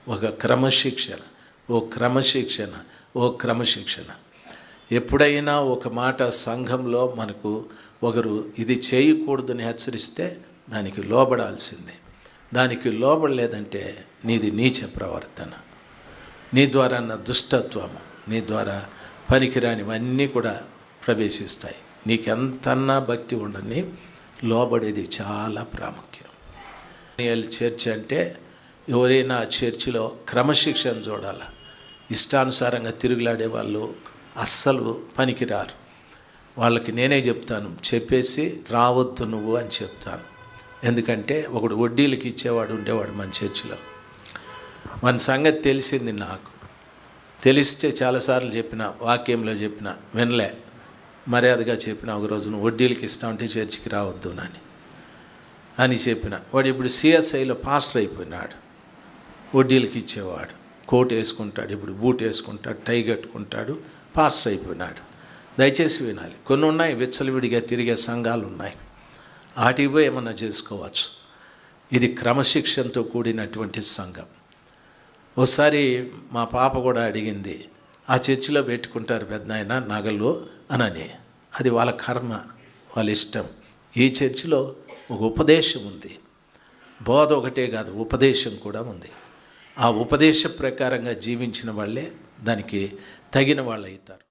ఒక క్రమశిక్షణ ఓ క్రమశిక్షణ ఓ క్రమశిక్షణ ఎప్పుడైనా ఒక మాట సంఘంలో మనకు ఒకరు ఇది చేయకూడదని హెచ్చరిస్తే దానికి లోబడాల్సిందే దానికి లోబడలేదంటే నీది నీచ ప్రవర్తన నీ ద్వారా నా దుష్టత్వము నీ ద్వారా పనికిరానివన్నీ కూడా ప్రవేశిస్తాయి నీకెంతన్నా భక్తి ఉండని లోబడేది చాలా ప్రాముఖ్యం డేనియల్ చర్చ్ అంటే ఎవరైనా ఆ చర్చిలో క్రమశిక్షణ చూడాల ఇష్టానుసారంగా తిరుగులాడే వాళ్ళు అస్సలు పనికిరారు వాళ్ళకి నేనే చెప్తాను చెప్పేసి రావద్దు నువ్వు అని చెప్తాను ఎందుకంటే ఒకడు వడ్డీలకి ఇచ్చేవాడు ఉండేవాడు మన చర్చిలో మన సంగతి తెలిసింది నాకు తెలిస్తే చాలాసార్లు చెప్పిన వాక్యంలో చెప్పిన వినలే మర్యాదగా చెప్పిన ఒక రోజు నువ్వు వడ్డీలకి ఇస్తా ఉంటే చర్చికి రావద్దు అని అని చెప్పిన వాడు ఇప్పుడు సిఎస్ఐలో పాస్టర్ అయిపోయినాడు వడ్డీలకి ఇచ్చేవాడు కోట్ వేసుకుంటాడు ఇప్పుడు బూట్ వేసుకుంటాడు టై కట్టుకుంటాడు పాస్టర్ అయిపోయినాడు దయచేసి వినాలి కొన్ని ఉన్నాయి విచ్చలవిడిగా తిరిగే సంఘాలు ఉన్నాయి వాటికి పోయి ఏమన్నా చేసుకోవచ్చు ఇది క్రమశిక్షణతో కూడినటువంటి సంఘం ఒకసారి మా పాప కూడా అడిగింది ఆ చర్చిలో పెట్టుకుంటారు పెద్ద ఆయన నగలు అనని అది వాళ్ళ కర్మ వాళ్ళ ఇష్టం ఈ చర్చిలో ఒక ఉపదేశం ఉంది బోధ ఒకటే కాదు ఉపదేశం కూడా ఉంది ఆ ఉపదేశ ప్రకారంగా జీవించిన వాళ్ళే దానికి తగిన వాళ్ళు అవుతారు